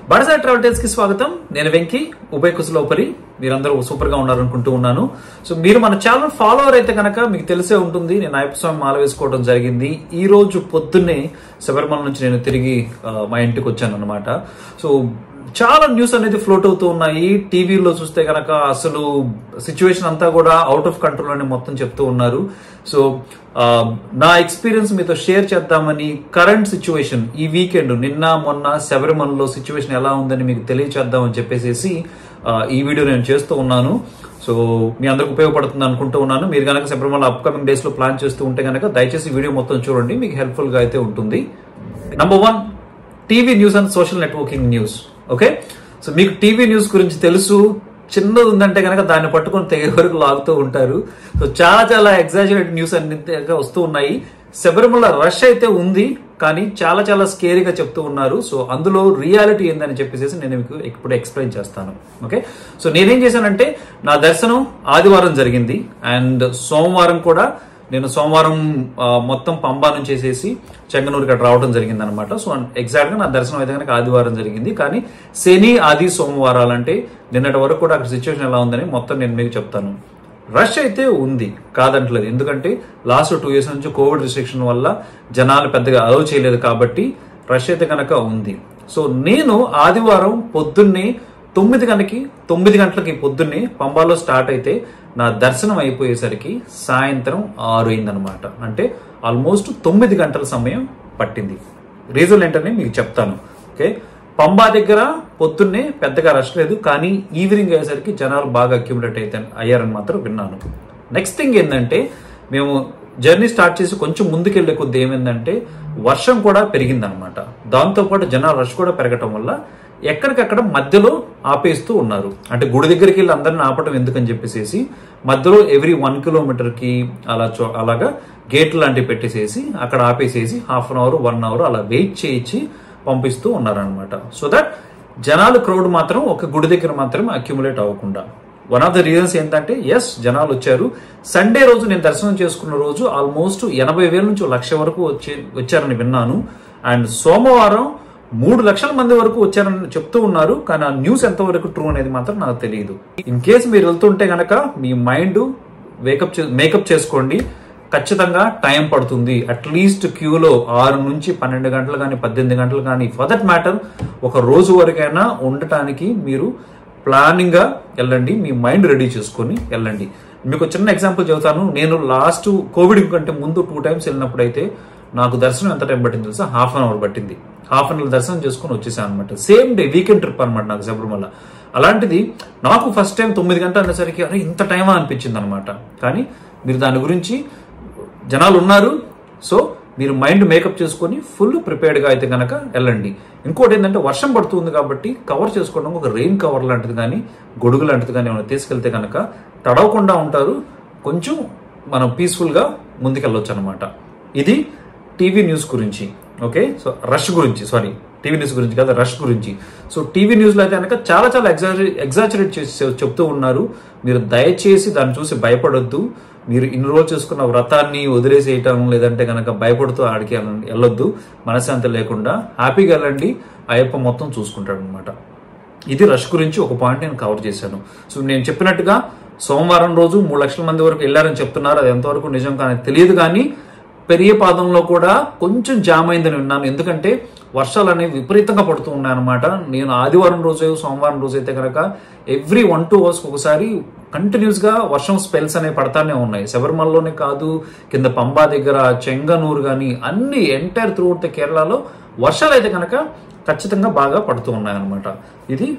బడసారి travel tiles కి స్వాగతం నేను వెంకీ ఉభయ కుశలోపరి మీరందరూ సూపర్ గా ఉన్నారనుకుంటూ ఉన్నాను సో మీరు మన ఛానల్ ఫాలోవర్ అయితే కనుక మీకు తెలిసే ఉంటుంది నేను అయ్యప్ప స్వామి మాల వేసుకోవడం జరిగింది ఈ రోజు పొద్దున్నే శబరిమల నుంచి నేను తిరిగి ఆ, మా ఇంటికి వచ్చాను అనమాట సో చాలా న్యూస్ అనేది ఫ్లోట్ అవుతూ ఉన్నాయి టీవీలో చూస్తే కనుక అసలు సిచ్యువేషన్ అంతా కూడా అవుట్ ఆఫ్ కంట్రోల్ అని మొత్తం చెప్తూ ఉన్నారు సో ఆ, నా ఎక్స్పీరియన్స్ మీతో షేర్ చేద్దామని కరెంట్ సిచ్యువేషన్ ఈ వీకెండ్ నిన్న మొన్న శబరిమలలో సిచ్యువేషన్ ఎలా ఉందని మీకు తెలియచేద్దామని చెప్పేసి ఆ, ఈ వీడియో నేను చేస్తూ ఉన్నాను సో మీ అందరికి ఉపయోగపడుతుంది అనుకుంటూ ఉన్నాను మీరు కనుక శబరిమల అప్కమింగ్ డేస్ లో ప్లాన్ చేస్తూ ఉంటే కనుక దయచేసి వీడియో మొత్తం చూడండి మీకు హెల్ప్ఫుల్ గా అయితే ఉంటుంది number one TV news and social networking news okay so మీకు టీవీ న్యూస్ గురించి తెలుసు చిన్నది ఉందంటే కనుక దాన్ని పట్టుకొని తెగే వరకు లాగుతూ ఉంటారు సో చాలా చాలా ఎగ్జాజరేట్ న్యూస్ అన్ని వస్తూ ఉన్నాయి శబరిమల రష్ అయితే ఉంది కానీ చాలా చాలా స్కేరీగా చెప్తూ ఉన్నారు సో అందులో రియాలిటీ ఏందని చెప్పేసి నేను మీకు ఇప్పుడు ఎక్స్ప్లెయిన్ చేస్తాను ఓకే సో నేనేం చేశానంటే నా దర్శనం ఆదివారం జరిగింది అండ్ సోమవారం కూడా నేను సోమవారం ఆ, మొత్తం పంబా నుంచి వేసేసి చెంగనూరుకి అక్కడ రావడం జరిగింది అనమాట సో ఎగ్జాక్ట్ గా నా దర్శనం అయితే కనుక ఆదివారం జరిగింది కానీ శని ఆది సోమవారాలు అంటే నిన్నటి వరకు కూడా అక్కడ సిచ్యువేషన్ ఎలా ఉందని మొత్తం నేను మీకు చెప్తాను రష్ అయితే ఉంది కాదంటలేదు ఎందుకంటే లాస్ట్ టూ ఇయర్స్ నుంచి కోవిడ్ రిస్ట్రిక్షన్ వల్ల జనాలు పెద్దగా అలవ్ చేయలేదు కాబట్టి రష్ అయితే కనుక ఉంది సో నేను ఆదివారం పొద్దున్నే తొమ్మిది గంటకి తొమ్మిది గంటలకి పొద్దున్నే పంబాలో స్టార్ట్ అయితే నా దర్శనం అయిపోయేసరికి సాయంత్రం ఆరు అయిందనమాట అంటే ఆల్మోస్ట్ తొమ్మిది గంటల సమయం పట్టింది రీజన్ ఏంటని మీకు చెప్తాను ఓకే పంబా దగ్గర పొద్దున్నే పెద్దగా రష్ లేదు కానీ ఈవినింగ్ అయ్యేసరికి జనాలు బాగా అక్యుములేట్ అయితే అయ్యారని మాత్రం విన్నాను నెక్స్ట్ థింగ్ ఏంటంటే మేము జర్నీ స్టార్ట్ చేసి కొంచెం ముందుకెళ్లే కొద్ది ఏమైందంటే వర్షం కూడా పెరిగిందనమాట దాంతోపాటు జనాలు రష్ కూడా పెరగటం వల్ల ఎక్కడికక్కడ మధ్యలో ఆపేస్తూ ఉన్నారు అంటే గుడి దగ్గరికి వెళ్ళి అందరిని ఆపడం ఎందుకని చెప్పేసి మధ్యలో ఎవ్రీ వన్ కిలోమీటర్ కి అలా చో- అలాగా గేట్ లాంటివి పెట్టేసేసి అక్కడ ఆపేసేసి half an hour one hour అలా వెయిట్ చేయించి పంపిస్తూ ఉన్నారనమాట సో దట్ జనాలు క్రౌడ్ మాత్రం ఒక గుడి దగ్గర మాత్రం అక్యుములేట్ అవ్వకుండా వన్ ఆఫ్ ద రీజన్స్ ఏంటంటే ఎస్ జనాలు వచ్చారు సండే రోజు నేను దర్శనం చేసుకున్న రోజు ఆల్మోస్ట్ ఎనభై వేల నుంచి ఒక లక్ష వరకు వచ్చే వచ్చారని విన్నాను అండ్ సోమవారం మూడు లక్షల మంది వరకు వచ్చారని చెప్తూ ఉన్నారు కానీ ఆ న్యూస్ ఎంతవరకు ట్రూ అనేది మాత్రం నాకు తెలియదు ఇన్ కేసు మీరు వెళ్తుంటే గనక మీ మైండ్ వేకప్ మేకప్ చేసుకోండి ఖచ్చితంగా టైం పడుతుంది అట్లీస్ట్ క్యూలో ఆరు నుంచి పన్నెండు గంటలు కానీ పద్దెనిమిది గంటలు కానీ ఫర్ దట్ మ్యాటర్ ఒక రోజు వరకైనా ఉండటానికి మీరు ప్లానింగ్ గా వెళ్ళండి మీ మైండ్ రెడీ చేసుకొని వెళ్ళండి మీకు ఒక చిన్న ఎగ్జాంపుల్ చెబుతాను నేను లాస్ట్ కోవిడ్ కంటే ముందు టూ టైమ్స్ వెళ్ళినప్పుడు అయితే నాకు దర్శనం ఎంత టైం పట్టింది తెలుసా హాఫ్ అన్ అవర్ పట్టింది హాఫ్ అన్ అవర్ దర్శనం చేసుకొని వచ్చేసాను అనమాట సేమ్ డే వీకెండ్ ట్రిప్ అనమాట నాకు శబరిమల అలాంటిది నాకు ఫస్ట్ టైం తొమ్మిది గంటలు అనేసరికి అరే ఇంత టైమా అనిపించింది అనమాట కానీ మీరు దాని గురించి జనాలు ఉన్నారు సో మీరు మైండ్ మేకప్ చేసుకొని ఫుల్ ప్రిపేర్డ్గా అయితే కనుక వెళ్ళండి ఇంకోటి ఏంటంటే వర్షం పడుతుంది కాబట్టి కవర్ చేసుకోవడం ఒక రెయిన్ కవర్ లాంటిది కానీ గొడుగు లాంటిది కానీ ఏమైనా తీసుకెళ్తే కనుక తడవకుండా ఉంటారు కొంచెం మనం పీస్ఫుల్గా ముందుకెళ్ళొచ్చు అనమాట ఇది టీవీ న్యూస్ గురించి ఓకే సో రష్ గురించి సారీ టీవీ న్యూస్ గురించి కాదు రష్ గురించి సో టీవీ న్యూస్లో అయితే కనుక చాలా చాలా ఎగ్జాజరే ఎగ్జాజరేట్ చేసి చెప్తూ ఉన్నారు మీరు దయచేసి దాన్ని చూసి భయపడొద్దు మీరు ఇన్ని రోజులు చేసుకున్న వ్రతాన్ని వదిలేసేయటం లేదంటే కనుక భయపడుతూ ఆడికి వెళ్ళ- వెళ్ళొద్దు మనశ్శాంతి లేకుండా హ్యాపీగా వెళ్ళండి అయ్యప్ప మొత్తం చూసుకుంటాడు అనమాట ఇది రష్ గురించి ఒక పాయింట్ నేను కవర్ చేశాను సో నేను చెప్పినట్టుగా సోమవారం రోజు మూడు లక్షల మంది వరకు వెళ్ళారని చెప్తున్నారు అది ఎంతవరకు నిజం కానీ తెలియదు కానీ పెరిగే పాదంలో కూడా కొంచెం జామ్ అయిందని విన్నాను ఎందుకంటే వర్షాలు అనేవి విపరీతంగా పడుతూ ఉన్నాయన్నమాట నేను ఆదివారం రోజు సోమవారం రోజు అయితే కనుక ఎవ్రీ వన్ టూ అవర్స్ ఒకసారి కంటిన్యూస్ గా వర్షం స్పెల్స్ అనేవి పడతానే ఉన్నాయి శబరిమలలోనే కాదు కింద పంబా దగ్గర చెంగనూరు కానీ అన్ని ఎంటైర్ త్రూ ద కేరళలో వర్షాలు అయితే కనుక ఖచ్చితంగా బాగా పడుతూ ఉన్నాయన్నమాట ఇది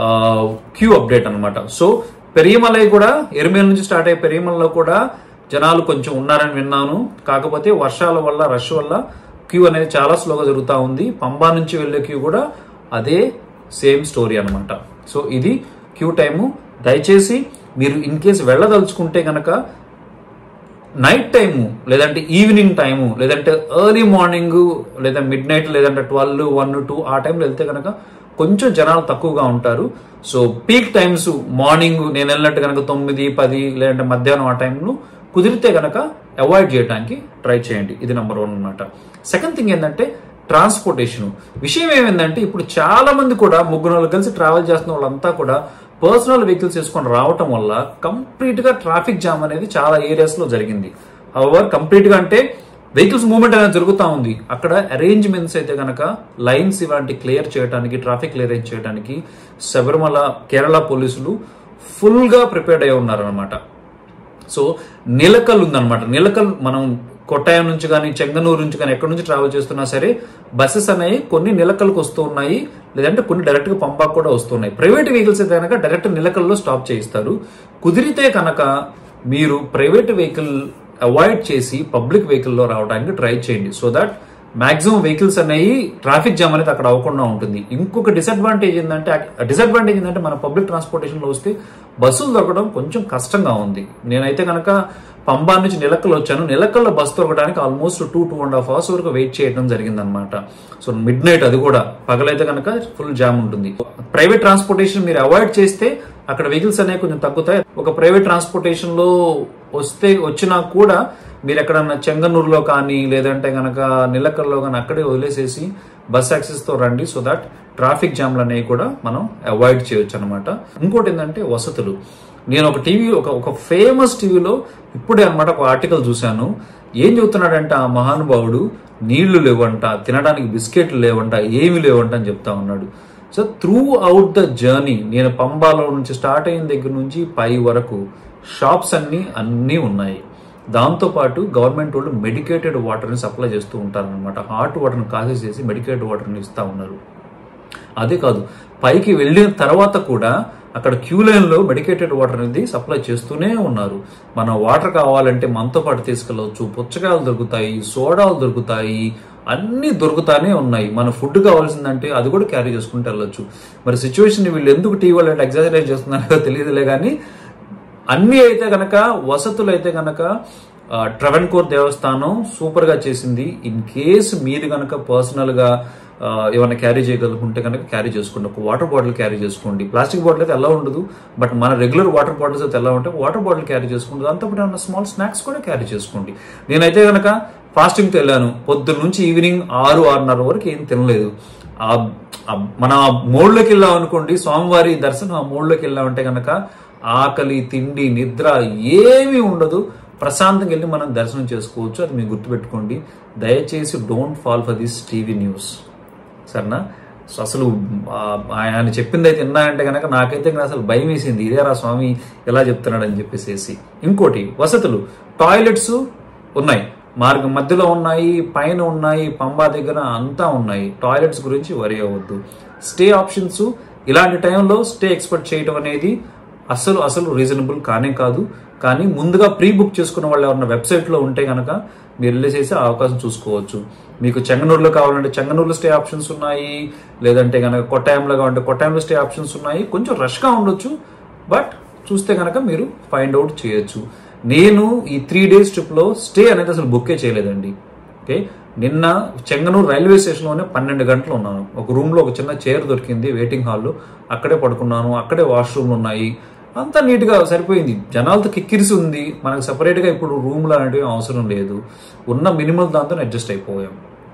క్యూ అప్డేట్ అన్నమాట సో పెరియమలై కూడా ఎరుమేల నుంచి స్టార్ట్ అయ్యే పెరియమలలో కూడా జనాలు కొంచెం ఉన్నారని విన్నాను కాకపోతే వర్షాల వల్ల రష్ వల్ల క్యూ అనేది చాలా స్లోగా జరుగుతూ ఉంది పంబా నుంచి వెళ్ళే క్యూ కూడా అదే సేమ్ స్టోరీ అన్నమాట సో ఇది క్యూ టైము దయచేసి మీరు ఇన్ కేసు వెళ్ళదలుచుకుంటే గనక నైట్ టైము లేదంటే ఈవినింగ్ టైము లేదంటే ఎర్లీ మార్నింగ్ లేదా మిడ్ నైట్ లేదంటే ట్వెల్వ్ వన్ టూ ఆ టైంలో వెళ్తే కనుక కొంచెం జనాలు తక్కువగా ఉంటారు సో పీక్ టైమ్స్ మార్నింగ్ నేను వెళ్ళినట్టు కనుక తొమ్మిది పది లేదంటే మధ్యాహ్నం ఆ టైంలో కుదిరితే కనుక అవాయిడ్ చేయడానికి ట్రై చేయండి ఇది నెంబర్ వన్ అనమాట సెకండ్ థింగ్ ఏంటంటే ట్రాన్స్పోర్టేషన్ విషయం ఏమైందంటే ఇప్పుడు చాలా మంది కూడా ముగ్గురు నలుగురు కలిసి ట్రావెల్ చేస్తున్న వాళ్ళంతా కూడా పర్సనల్ వెహికల్స్ వేసుకొని రావటం వల్ల కంప్లీట్ గా ట్రాఫిక్ జామ్ అనేది చాలా ఏరియాస్ లో జరిగింది హవర్ కంప్లీట్ గా అంటే వెహికల్స్ మూవ్మెంట్ అనేది జరుగుతూ ఉంది అక్కడ అరేంజ్మెంట్స్ అయితే కనుక లైన్స్ ఇలాంటి క్లియర్ చేయడానికి ట్రాఫిక్ క్లియరెన్స్ చేయడానికి శబరిమల కేరళ పోలీసులు ఫుల్ గా ప్రిపేర్డ్ అయి ఉన్నారనమాట సో నిలకల్ ఉందన్నమాట నిలకల్ మనం కొట్టాయం నుంచి కానీ చెంగనూరు నుంచి కానీ ఎక్కడి నుంచి ట్రావెల్ చేస్తున్నా సరే బస్సెస్ అనేవి కొన్ని నిలకల్కి వస్తూ ఉన్నాయి లేదంటే కొన్ని డైరెక్ట్ గా పంపాకు కూడా వస్తున్నాయి ప్రైవేట్ వెహికల్స్ అయితే కనుక డైరెక్ట్ నిలకల్లో స్టాప్ చేయిస్తారు కుదిరితే కనుక మీరు ప్రైవేట్ వెహికల్ అవాయిడ్ చేసి పబ్లిక్ వెహికల్లో రావడానికి ట్రై చేయండి సో దట్ మాక్సిమం వెహికల్స్ అనేవి ట్రాఫిక్ జామ్ అనేది అక్కడ అవ్వకుండా ఉంటుంది ఇంకొక డిసడ్వాంటేజ్ ఏంటంటే డిసడ్వాంటేజ్ ఏంటంటే మన పబ్లిక్ ట్రాన్స్పోర్టేషన్ లో వస్తే బస్సులు దొరకడం కొంచెం కష్టంగా ఉంది నేనైతే కనుక పంబా నుంచి నిలక్కలు వచ్చాను నిలక్కల్లో బస్సు దొరకడానికి almost two two and half hours వరకు వెయిట్ చేయడం జరిగిందనమాట సో మిడ్ నైట్ అది కూడా పగలైతే కనుక ఫుల్ జామ్ ఉంటుంది ప్రైవేట్ ట్రాన్స్పోర్టేషన్ మీరు అవాయిడ్ చేస్తే అక్కడ వెహికల్స్ అనేవి కొంచెం తగ్గుతాయి ఒక ప్రైవేట్ ట్రాన్స్పోర్టేషన్ లో వస్తే వచ్చినా కూడా మీరు ఎక్కడన్నా చెంగనూరులో కానీ లేదంటే గనక నిలకల్లో కానీ అక్కడే వదిలేసేసి బస్ యాక్సెస్ తో రండి సో దట్ ట్రాఫిక్ జామ్లు అనేవి కూడా మనం అవాయిడ్ చేయొచ్చు అనమాట ఇంకోటి ఏంటంటే వసతులు నేను ఒక టీవీ ఒక ఒక ఫేమస్ టీవీలో ఇప్పుడే అనమాట ఒక ఆర్టికల్ చూశాను ఏం చెబుతున్నాడంటే ఆ మహానుభావుడు నీళ్లు లేవంట తినడానికి బిస్కెట్లు లేవంట ఏమి లేవంట అని చెప్తా ఉన్నాడు so throughout the journey నేను పంబాలో నుంచి స్టార్ట్ అయిన దగ్గర నుంచి పై వరకు షాప్స్ అన్ని అన్నీ ఉన్నాయి దాంతోపాటు గవర్నమెంట్ వాళ్ళు మెడికేటెడ్ వాటర్ని సప్లై చేస్తూ ఉంటారు అనమాట హాట్ వాటర్ని కాసేసేసి మెడికేటెడ్ వాటర్ని ఇస్తూ ఉన్నారు అదే కాదు పైకి వెళ్ళిన తర్వాత కూడా అక్కడ క్యూ లైన్లో మెడికేటెడ్ వాటర్ అనేది సప్లై చేస్తూనే ఉన్నారు మన వాటర్ కావాలంటే మనతో పాటు తీసుకెళ్ళవచ్చు పుచ్చకాయలు దొరుకుతాయి సోడాలు దొరుకుతాయి అన్నీ దొరుకుతానే ఉన్నాయి మన ఫుడ్ కావాల్సిందంటే అది కూడా క్యారీ చేసుకుంటూ వెళ్ళొచ్చు మరి సిచ్యువేషన్ వీళ్ళు ఎందుకు టీవీ అంటే ఎగ్జాజరేట్ చేస్తున్నారో తెలియదులే కానీ అన్ని అయితే గనక వసతులు అయితే గనక ట్రవెన్ కోర్ దేవస్థానం సూపర్ గా చేసింది ఇన్ కేస్ మీరు గనక పర్సనల్ గా ఆ, ఏమైనా క్యారీ చేయగలుగుంటే కనుక క్యారీ చేసుకోండి ఒక వాటర్ బాటిల్ క్యారీ చేసుకోండి ప్లాస్టిక్ బాటిల్ అయితే ఎలా ఉండదు బట్ మన రెగ్యులర్ వాటర్ బాటిల్స్ అయితే ఎలా ఉంటాయి వాటర్ బాటిల్ క్యారీ చేసుకోండి దాంతోపాటు ఏమైనా స్మాల్ స్నాక్స్ కూడా క్యారీ చేసుకోండి నేనైతే గనక ఫాస్టింగ్ వెళ్ళాను పొద్దున్న నుంచి ఈవినింగ్ ఆరు ఆరున్నర వరకు ఏం తినలేదు ఆ ఆ మన మోడ్లోకి వెళ్ళాం అనుకోండి స్వామివారి దర్శనం ఆ మోడ్లోకి వెళ్ళామంటే కనుక ఆకలి తిండి నిద్ర ఏమీ ఉండదు ప్రశాంతంగా వెళ్ళి మనం దర్శనం చేసుకోవచ్చు అది మీరు గుర్తుపెట్టుకోండి దయచేసి don't fall for this TV news సరేనా సో అసలు ఆ, ఆయన చెప్పింది అయితే విన్నాయంటే కనుక నాకైతే ఇంకా అసలు భయం వేసింది ఇదేరా స్వామి ఎలా చెప్తున్నాడు అని చెప్పేసి ఇంకోటి వసతులు టాయిలెట్స్ ఉన్నాయి మార్గం మధ్యలో ఉన్నాయి పైన ఉన్నాయి పంబా దగ్గర అంతా ఉన్నాయి టాయిలెట్స్ గురించి వరి అవ్వద్దు స్టే ఆప్షన్స్ ఇలాంటి టైంలో స్టే ఎక్స్పెక్ట్ చేయడం అనేది అసలు అసలు రీజనబుల్ కానే కాదు కానీ ముందుగా ప్రీ బుక్ చేసుకున్న వాళ్ళు ఎవరన్నా వెబ్సైట్లో ఉంటే కనుక మీరు వెళ్ళేసేసి ఆ అవకాశం చూసుకోవచ్చు మీకు చెంగనూరులో కావాలంటే చెంగనూరులో స్టే ఆప్షన్స్ ఉన్నాయి లేదంటే కనుక కొట్టాయంలో కావాలంటే కొట్టాయంలో స్టే ఆప్షన్స్ ఉన్నాయి కొంచెం రష్గా ఉండొచ్చు బట్ చూస్తే కనుక మీరు ఫైండ్ అవుట్ చేయొచ్చు నేను ఈ త్రీ డేస్ ట్రిప్లో స్టే అనేది అసలు బుక్కే చేయలేదండి ఓకే నిన్న చెంగనూరు రైల్వే స్టేషన్లోనే పన్నెండు గంటలు ఉన్నాను ఒక రూమ్లో ఒక చిన్న చైర్ దొరికింది వెయిటింగ్ హాల్లో అక్కడే పడుకున్నాను అక్కడే వాష్రూమ్లు ఉన్నాయి అంతా నీట్గా సరిపోయింది జనాలతో కిక్కిరిసి ఉంది మనకు సపరేట్గా ఇప్పుడు రూమ్లు అనేటివి అవసరం లేదు ఉన్న మినిమల్ దాంతో అడ్జస్ట్ అయిపోయాం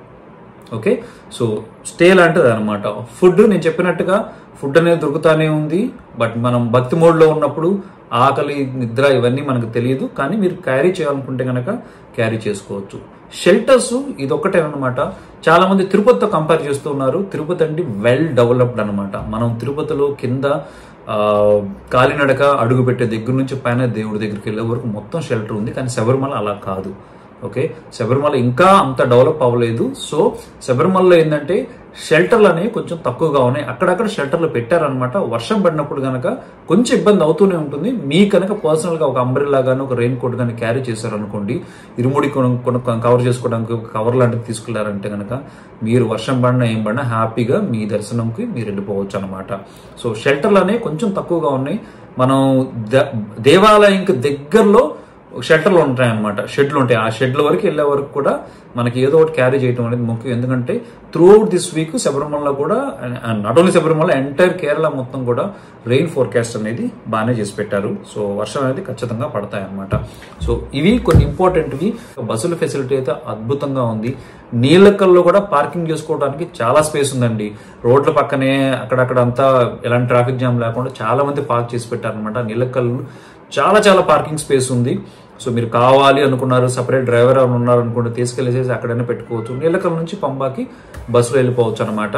ఓకే సో స్టే లాంటిది అనమాట ఫుడ్ నేను చెప్పినట్టుగా ఫుడ్ అనేది దొరుకుతానే ఉంది బట్ మనం భక్తి మోడ్లో ఉన్నప్పుడు ఆకలి నిద్ర ఇవన్నీ మనకు తెలియదు కానీ మీరు క్యారీ చేయాలనుకుంటే కనుక క్యారీ చేసుకోవచ్చు షెల్టర్స్ ఇది ఒక్కటేనమాట చాలా మంది తిరుపతితో కంపేర్ చేస్తూ ఉన్నారు తిరుపతి అంటే వెల్ డెవలప్డ్ అనమాట మనం తిరుపతిలో కింద ఆ, కాలినడక అడుగు పెట్టే దగ్గర నుంచి పైన దేవుడి దగ్గరికి వెళ్ళే వరకు మొత్తం షెల్టర్ ఉంది కానీ శబరిమల అలా కాదు ఓకే శబరిమల ఇంకా అంత డెవలప్ అవ్వలేదు సో శబరిమలలో ఏంటంటే షెల్టర్లు అనేవి కొంచెం తక్కువగా ఉన్నాయి అక్కడక్కడ షెల్టర్లు పెట్టారనమాట వర్షం పడినప్పుడు కనుక కొంచెం ఇబ్బంది అవుతూనే ఉంటుంది మీ కనుక పర్సనల్ గా ఒక అంబ్రెల్లా కానీ ఒక రెయిన్ కోట్ కానీ క్యారీ చేశారనుకోండి ఇరుముడి కొను- కొను- కవర్ చేసుకోవడానికి ఒక కవర్ లాంటిది తీసుకెళ్లారంటే కనుక మీరు వర్షం పడినా ఏం పడినా హ్యాపీగా మీ దర్శనంకి మీరు వెళ్ళిపోవచ్చు అనమాట సో షెల్టర్లు అనేవి కొంచెం తక్కువగా ఉన్నాయి మనం ద- దేవాలయంకి దగ్గరలో షెల్టర్లు ఉంటాయి అనమాట షెడ్లు ఉంటాయి ఆ షెడ్ల వరకు వెళ్ళే వరకు కూడా మనకి ఏదో ఒకటి క్యారీ చేయడం అనేది ముఖ్యం ఎందుకంటే throughout this week Sabarimala కూడా not only Sabarimala entire Kerala మొత్తం కూడా రెయిన్ ఫోర్కాస్ట్ అనేది బాగానే చేసి పెట్టారు సో వర్షం అనేది ఖచ్చితంగా పడతాయి అనమాట సో ఇవి కొన్ని ఇంపార్టెంట్వి బస్సుల ఫెసిలిటీ అయితే అద్భుతంగా ఉంది నీళ్ళకల్లో కూడా పార్కింగ్ చేసుకోవడానికి చాలా స్పేస్ ఉందండి రోడ్ల పక్కనే అక్కడక్కడ అంతా ఎలాంటి ట్రాఫిక్ జామ్ లేకుండా చాలా మంది పార్క్ చేసి పెట్టారనమాట నీళ్ళకల్లు చాలా చాలా పార్కింగ్ స్పేస్ ఉంది సో మీరు కావాలి అనుకున్నారు సపరేట్ డ్రైవర్ ఎవరు ఉన్నారు అనుకుంటే తీసుకెళ్ళేసేసి అక్కడైనా పెట్టుకోవచ్చు నీళ్ళకల్ నుంచి పంబాకి బస్సులో వెళ్ళిపోవచ్చు అనమాట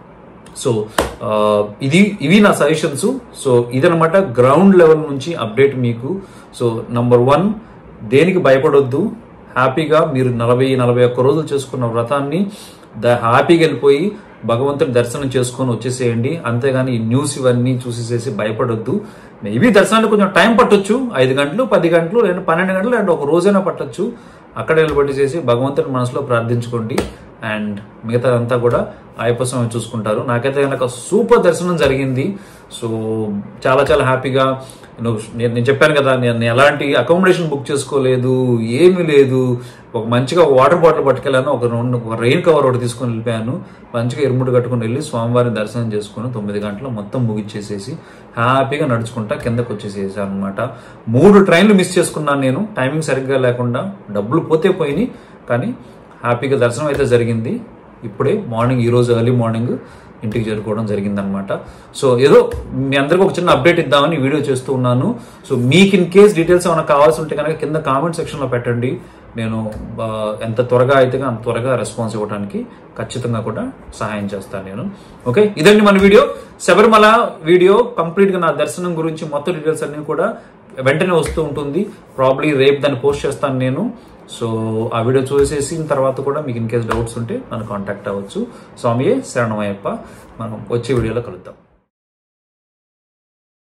సో ఆ, ఇది ఇవి నా సజెషన్స్ సో ఇదనమాట గ్రౌండ్ లెవెల్ నుంచి అప్డేట్ మీకు సో నంబర్ వన్ దేనికి భయపడొద్దు హ్యాపీగా మీరు నలభై నలభై ఒక్క రోజులు చేసుకున్న వ్రతాన్ని ద హ్యాపీగా వెళ్ళిపోయి భగవంతుని దర్శనం చేసుకొని వచ్చేసేయండి అంతేగాని ఈ న్యూస్ ఇవన్నీ చూసేసేసి భయపడొద్దు మేబీ దర్శనానికి కొంచెం టైం పట్టొచ్చు ఐదు గంటలు పది గంటలు లేదా పన్నెండు గంటలు లేదా ఒక రోజైనా పట్టొచ్చు అక్కడ నిలబడి చేసి భగవంతుని మనసులో ప్రార్థించుకోండి అండ్ మిగతా అంతా కూడా అయ్యప్ప స్వామి చూసుకుంటారు నాకైతే కనుక సూపర్ దర్శనం జరిగింది సో చాలా చాలా హ్యాపీగా నువ్వు నేను నేను చెప్పాను కదా నేను ఎలాంటి అకామిడేషన్ బుక్ చేసుకోలేదు ఏమీ లేదు ఒక మంచిగా వాటర్ బాటిల్ పట్టుకెళ్ళాను ఒక రెండు ఒక రెయిన్ కవర్ ఒకటి తీసుకొని వెళ్ళిపోయాను మంచిగా ఇరుముడు కట్టుకొని వెళ్ళి స్వామివారిని దర్శనం చేసుకుని తొమ్మిది గంటలు మొత్తం ముగిచ్చేసేసి హ్యాపీగా నడుచుకుంటా కిందకు వచ్చేసేసాను అనమాట మూడు ట్రైన్లు మిస్ చేసుకున్నాను నేను టైమింగ్ సరిగ్గా లేకుండా డబ్బులు పోతే పోయినాయి కానీ హ్యాపీగా దర్శనం అయితే జరిగింది ఇప్పుడే మార్నింగ్ ఈ రోజు ఎర్లీ మార్నింగ్ ఇంటికి చేరుకోవడం జరిగిందనమాట సో ఏదో మీ అందరికీ ఒక చిన్న అప్డేట్ ఇద్దామని ఈ వీడియో చేస్తూ ఉన్నాను సో మీకు ఇన్ కేస్ డీటెయిల్స్ ఏమైనా కావాల్సి ఉంటే కనుక కింద కామెంట్ సెక్షన్లో పెట్టండి నేను ఆ, ఎంత త్వరగా అయితే అంత త్వరగా రెస్పాన్స్ ఇవ్వడానికి ఖచ్చితంగా కూడా సహాయం చేస్తాను నేను ఓకే ఇదండి మన వీడియో శబరిమల వీడియో కంప్లీట్ గా నా దర్శనం గురించి మొత్తం డీటెయిల్స్ అన్ని కూడా వెంటనే వస్తూ ఉంటుంది ప్రాబ్లీ రేపు దాన్ని పోస్ట్ చేస్తాను నేను సో ఆ వీడియో చూసేసిన తర్వాత కూడా మీకు ఇన్ కేస్ డౌట్స్ ఉంటే నన్ను కాంటాక్ట్ అవ్వచ్చు స్వామియే శరణమయ్యప్ప మనం వచ్చే వీడియోలో కలుద్దాం